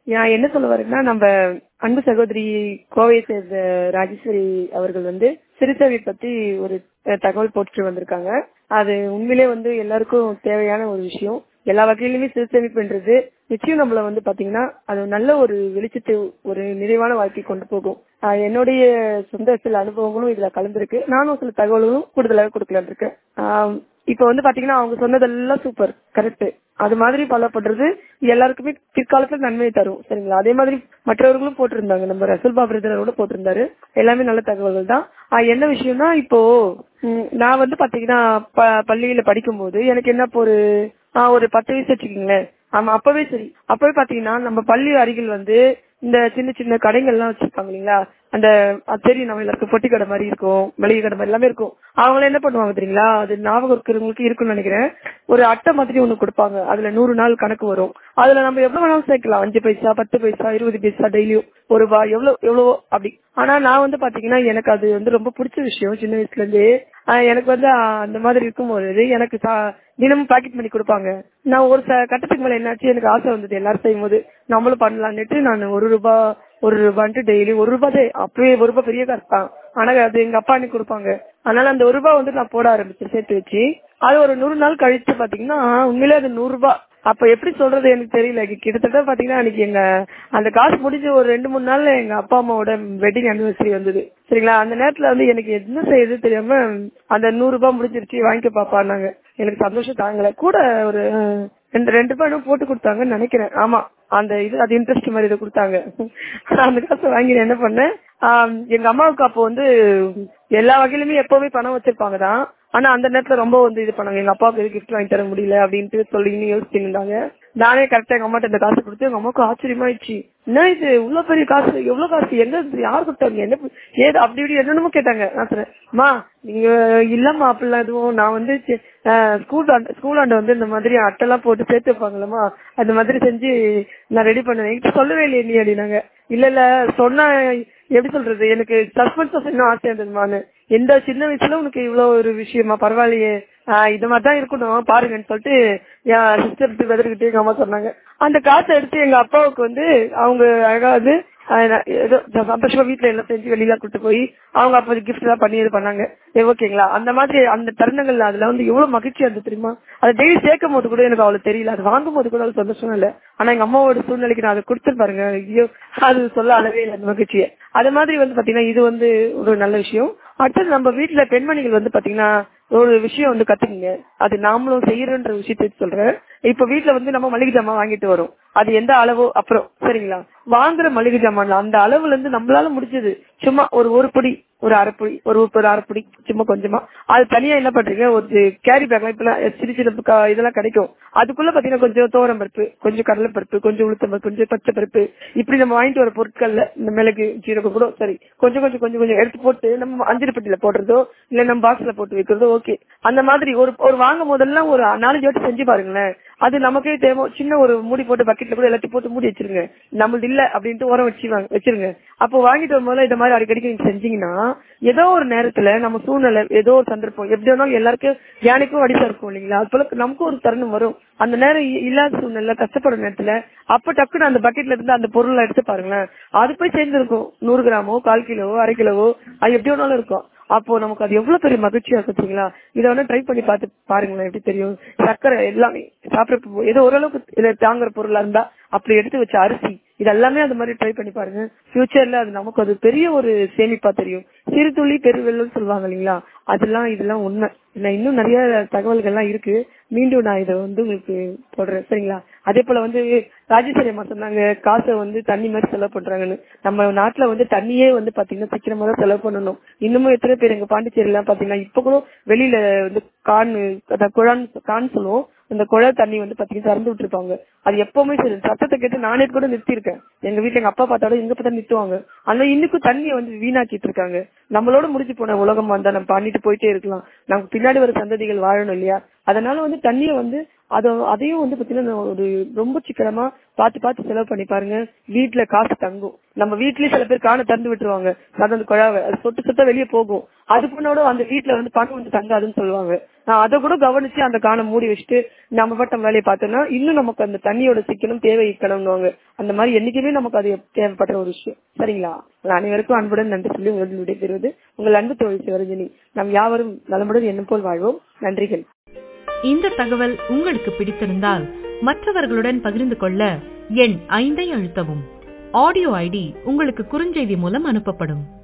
நான் என்ன சொல்ல வரேன்னா நம்ம அன்பு சகோதரி கோவையை சேர்ந்த ராஜேஸ்வரி அவர்கள் வந்து சிறுசேவை பத்தி ஒரு அஹ், தகவல் போட்டுட்டு வந்திருக்காங்க அது உண்மையிலே வந்து எல்லாருக்கும் தேவையான ஒரு விஷயம் எல்லா வகையிலுமே சிறுசேமிப்புன்றது நிச்சயம் நம்மள வந்து பாத்தீங்கன்னா அது நல்ல ஒரு வெளிச்சத்தை ஒரு நிறைவான வாழ்க்கை கொண்டு போகும் ஆஹ் என்னுடைய சொந்த சில அனுபவங்களும் இதுல கலந்துருக்கு நானும் சில தகவல்களும் கூடுதலாக கொடுக்கலான்னு இருக்கேன் ஆஹ் இப்ப வந்து பாத்தீங்கன்னா அவங்க சொன்னதெல்லாம் சூப்பர் கரெக்ட் அது மாதிரி பலப்படுறது எல்லாருக்குமே பிற்காலத்துல நன்மையை தரும் சரிங்களா அதே மாதிரி மற்றவர்களும் போட்டிருந்தாங்க நம்ம ரசல் பாபரதரோட போட்டிருந்தாரு எல்லாமே நல்ல தகவல்கள் தான் ஆஹ் என்ன விஷயம்னா இப்போ ம், நான் வந்து பாத்தீங்கன்னா ப- பள்ளியில படிக்கும்போது எனக்கு என்ன இப்போ ஒரு ஆஹ் ஒரு பத்து வயசு வச்சுக்கோங்களேன் ஆமா அப்பவே சரி அப்பவே பாத்தீங்கன்னா நம்ம பள்ளி அருகில் வந்து இந்த சின்ன சின்ன கடைகள்லாம் வச்சிருப்பாங்க இல்லைங்களா அந்த அது தெரியும் நம்ம எல்லாருக்கும் பொட்டி கடை மாதிரி இருக்கும் மளிகை கடை மாதிரி எல்லாமே இருக்கும் அவங்க என்ன பண்ணுவாங்க தெரியுங்களா அது ஞாபகம் இருக்கிறவங்களுக்கு இருக்குன்னு நினைக்கிறேன் ஒரு அட்டை மாதிரி ஒண்ணு கொடுப்பாங்க அதுல நூறு நாள் கணக்கு வரும் அதுல நம்ம எவ்வளவு வேணாலும் சேர்க்கலாம் அஞ்சு பைசா பத்து பைசா இருபது பைசா டெய்லியும் ஒரு ரூபா எவ்வளவு எவ்வளவோ அப்படி ஆனா நான் வந்து பாத்தீங்கன்னா எனக்கு அது வந்து ரொம்ப பிடிச்ச விஷயம் சின்ன வயசுல இருந்து ஆஹ் எனக்கு வந்து ஆஹ் அந்த மாதிரி இருக்கும்போது எனக்கு சா- தினமும் பாக்கெட் பண்ணி கொடுப்பாங்க நான் ஒரு ச- கட்டத்துக்கு மேல என்னாச்சு எனக்கு ஆசை வந்தது எல்லாரும் செய்யும் போது நம்மளும் பண்ணலான்னுட்டு நான் ஒரு ரூபா ஒரு ரூபான்ட்டு டெய்லி ஒரு ரூபாய் தான் அப்பவே ஒரு ரூபாய் பெரிய காசு தான் ஆனா அது எங்க அப்பா அன்னைக்கு கொடுப்பாங்க அதனால அந்த ஒரு ரூபாய் வந்து நான் போட ஆரம்பிச்சேன் சேர்த்து வச்சு அது ஒரு நூறு நாள் கழிச்சு பாத்தீங்கன்னா உண்மையிலே அது நூறு ரூபாய் அப்ப எப்படி சொல்றது எனக்கு தெரியல கி- கிட்டத்தட்ட பாத்தீங்கன்னா அன்னைக்கு எங்க அந்த காசு முடிஞ்ச ஒரு ரெண்டு மூணு நாள்ல எங்க அப்பா அம்மாவோட வெட்டிங் அனிவர்சரி வந்தது சரிங்களா அந்த நேரத்துல வந்து எனக்கு என்ன செய்யுது தெரியாம அந்த நூறு ரூபாய் முடிஞ்சிருச்சு வாங்கிக்க பாப்பான்னாங்க எனக்கு சந்தோஷம் தாங்கல கூட ஒரு அஹ், ரெண்டு ரெண்டு ரூபாய் இன்னும் போட்டு கொடுத்தாங்கன்னு நினைக்கிறேன் ஆமா அந்த இது அது இன்ட்ரெஸ்ட் மாதிரி இதை கொடுத்தாங்க அந்த காசை வாங்கி நான் என்ன பண்ணேன் ஆம், எங்க அம்மாவுக்கு அப்போ வந்து எல்லா வகையிலுமே எப்பவுமே பணம் வச்சிருப்பாங்க தான் ஆனா அந்த நேரத்துல ரொம்ப வந்து இது பண்ணாங்க எங்க அப்பாவுக்கு எது கிஃப்ட் வாங்கி தர முடியல அப்படின்ட்டு சொல்லி யோசிச்சுட்டு இருந்தாங்க நானே கரெக்டா எங்க அம்மாட்ட இந்த காசு கொடுத்து எங்க அம்மாவுக்கு ஆச்சரியமாயிடுச்சு என்ன இது இவ்வளவு பெரிய காசு எவ்வளவு காசு எங்க இது? யார் கொடுத்தாங்க என்ன பு- ஏது அப்படி இப்படி என்னென்னமோ கேட்டாங்க நான் சொன்னேன் அம்மா நீங்க இல்லம்மா அப்படிலாம் எதுவும் நான் வந்து ஸ்கூல் ஸ்கூல் ஆண்டு வந்து இந்த மாதிரி அட்டைலாம் போட்டு சேர்த்து வைப்பாங்களம்மா அந்த மாதிரி செஞ்சு நான் ரெடி பண்ணுவேன் என்கிட்ட சொல்லவே இல்லையே நீ அப்படின்னாங்க இல்ல இல்ல சொன்னா எப்படி சொல்றது எனக்கு சஸ்பென்ஸ் இன்னும் ஆசையா இருந்ததுமான்னு எந்த சின்ன வயசுல உனக்கு இவ்வளவு ஒரு விஷயமா பரவாயில்லையே ஆஹ் இது மாதிரி தான் இருக்கணும் பாருங்கன்னு சொல்லிட்டு என் சிஸ்டர் வெதர்கிட்டே எங்க அம்மா சொன்னாங்க அந்த காசை எடுத்து எங்க அப்பாவுக்கு வந்து அவங்க அழகா வந்து ஆஹ் நான் ஏதோ சந்தோஷமா வீட்டுல எல்லாம் செஞ்சு வெளியில கூட்டு போய் அவங்க அப்ப கிஃப்ட் எல்லாம் பண்ணி இது பண்ணாங்க சரி, ஓகேங்களா அந்த மாதிரி அந்த தருணங்கள்ல அதுல வந்து எவ்வளவு மகிழ்ச்சியா இருந்தது தெரியுமா அதை டெய்லி சேர்க்கும் போது கூட எனக்கு அவ்வளவு தெரியல அது வாங்கும் போது கூட அது சந்தோஷம் இல்ல ஆனா எங்க அம்மாவோட சூழ்நிலைக்கு நான் அதை கொடுத்து பாருங்க ஐயோ அது சொல்ல அளவே இல்லை அந்த மகிழ்ச்சியை அது மாதிரி வந்து பாத்தீங்கன்னா இது வந்து ஒரு நல்ல விஷயம் அடுத்தது நம்ம வீட்டுல பெண்மணிகள் வந்து பாத்தீங்கன்னா ஒரு விஷயம் வந்து கத்துக்குங்க அது நாமளும் செய்யறன்ற விஷயத்த சொல்றேன் இப்ப வீட்டுல வந்து நம்ம மளிகை ஜாமான் வாங்கிட்டு வரோம் அது எந்த அளவோ அப்புறம் சரிங்களா வாங்குற மளிகை ஜாமான்ல அந்த அளவுல இருந்து நம்மளால முடிஞ்சது சும்மா ஒரு ஒரு பொடி ஒரு அரைப்பொடி ஒரு உப்பு ஒரு அரைப்பொடி சும்மா கொஞ்சமா அது தனியா என்ன பண்றீங்க ஒரு கேரி பேக் இப்பெல்லாம் சின்ன சின்ன க- இதெல்லாம் கிடைக்கும் அதுக்குள்ள பாத்தீங்கன்னா கொஞ்சம் தோரம் பருப்பு கொஞ்சம் கடலை பருப்பு கொஞ்சம் உளுத்தம் பருப்பு கொஞ்சம் பச்சை பருப்பு இப்படி நம்ம வாங்கிட்டு வர பொருட்கள்ல இந்த மிளகு ஜீரகம் கூட சரி கொஞ்சம் கொஞ்சம் கொஞ்சம் கொஞ்சம் எடுத்து போட்டு நம்ம அஞ்சல் பெட்டியில போடுறதோ இல்ல நம்ம பாக்ஸ்ல போட்டு வைக்கிறதோ ஓகே அந்த மாதிரி ஒரு ஒரு வாங்கும் போதெல்லாம் ஒரு நாலஞ்சு வாட்டி செஞ்சு பாருங்களேன் அது நமக்கே தேவை சின்ன ஒரு மூடி போட்டு பக்கெட்ல கூட எல்லாத்தையும் போட்டு மூடி வச்சிருங்க நம்மளது இல்ல அப்படின்ட்டு உரம் வச்சு வாங்க- வச்சிருங்க அப்போ வாங்கிட்டு வரும்போது இந்த மாதிரி அடிக்கடிக்கு நீங்க செஞ்சீங்கன்னா ஏதோ ஒரு நேரத்துல நம்ம சூழ்நிலை ஏதோ ஒரு சந்தர்ப்பம் எப்படி வேணாலும் எல்லாருக்கும் யானைக்கும் அடிசா இருக்கும் இல்லைங்களா அது போல நமக்கும் ஒரு தருணம் வரும் அந்த நேரம் இ- இல்லாத சூழ்நிலை கஷ்டப்படுற நேரத்துல அப்ப டக்குன்னு அந்த பக்கெட்ல இருந்து அந்த பொருளை எடுத்து பாருங்களேன் அது போய் சேர்ந்துருக்கும் நூறு கிராமோ கால் கிலோவோ அரை கிலோவோ அது எப்படி வேணாலும் இருக்கும் அப்போ நமக்கு அது எவ்வளவு பெரிய மகிழ்ச்சியா இருக்கும் தெரியுங்களா இதை வேணா ட்ரை பண்ணி பார்த்து பாருங்களேன் எப்படி தெரியும் சர்க்கரை எல்லாமே சாப்பிட ஏதோ ஓரளவுக்கு இதுல தாங்குற பொருளா இருந்தா அப்படி எடுத்து வச்ச அரிசி இது எல்லாமே அது மாதிரி ட்ரை பண்ணி பாருங்க ஃபியூச்சர்ல அது நமக்கு அது பெரிய ஒரு சேமிப்பா தெரியும் சிறு துளி பெருவெள்ளம் சொல்லுவாங்க இல்லைங்களா அதெல்லாம் இதெல்லாம் உண்மை இல்ல இன்னும் நிறைய தகவல்கள்லாம் இருக்கு மீண்டும் நான் இதை வந்து உங்களுக்கு போடுறேன் சரிங்களா அதே போல வந்து ராஜேஸ்வரி அம்மா சொன்னாங்க காசை வந்து தண்ணி மாதிரி செலவு பண்றாங்கன்னு நம்ம நாட்டுல வந்து தண்ணியே வந்து பாத்தீங்கன்னா சீக்கிரமா தான் செலவு பண்ணணும் இன்னமும் எத்தனை பேர் எங்க பாண்டிச்சேரி எல்லாம் பாத்தீங்கன்னா இப்ப கூட வெளியில வந்து கான் அதான் குழான் கான் சொல்லுவோம் அந்த குழாய் தண்ணி வந்து பாத்தீங்கன்னா திறந்து விட்டுருப்பாங்க அது எப்பவுமே சரி சத்தத்தை கேட்டு நானே கூட நிறுத்திருக்கேன் எங்க வீட்டுல எங்க அப்பா பார்த்தாலும் எங்க பார்த்தா நிறுத்துவாங்க ஆனா இன்னைக்கும் தண்ணியை வந்து வீணாக்கிட்டு இருக்காங்க நம்மளோட முடிஞ்சு போன உலகம் வந்தா நம்ம பண்ணிட்டு போயிட்டே இருக்கலாம் நமக்கு பின்னாடி வர சந்ததிகள் வாழணும் இல்லையா அதனால வந்து தண்ணியை வந்து அது அதையும் வந்து பாத்தீங்கன்னா ஒரு ரொம்ப சிக்கனமா பார்த்து பார்த்து செலவு பண்ணி பாருங்க வீட்டுல காசு தங்கும் நம்ம வீட்லயே சில பேர் காண திறந்து விட்டுருவாங்க அது அந்த குழாவை அது சொட்டு சொட்டா வெளியே போகும் அது பண்ணோட அந்த வீட்டுல வந்து பணம் வந்து தங்காதுன்னு சொல்லுவாங்க நான் அதை கூட கவனிச்சு அந்த காணை மூடி வச்சுட்டு நம்ம பட்டம் வேலையை பார்த்தோம்னா இன்னும் நமக்கு அந்த தண்ணியோட சிக்கனம் தேவை இருக்கணும்னுவாங்க அந்த மாதிரி என்னைக்குமே நமக்கு அது தேவைப்படுற ஒரு விஷயம் சரிங்களா உங்கள் அனைவருக்கும் அன்புடன் நன்றி சொல்லி உங்களுடன் விடைபெறுவது உங்கள் அன்பு தோழி சிவரஞ்சனி நாம் யாவரும் நலமுடன் எண்ணம் போல் வாழ்வோம் நன்றிகள் இந்த தகவல் உங்களுக்கு பிடித்திருந்தால் மற்றவர்களுடன் பகிர்ந்து கொள்ள எண் ஐந்தை அழுத்தவும் ஆடியோ ஐடி உங்களுக்கு குறுஞ்செய்தி மூலம் அனுப்பப்படும்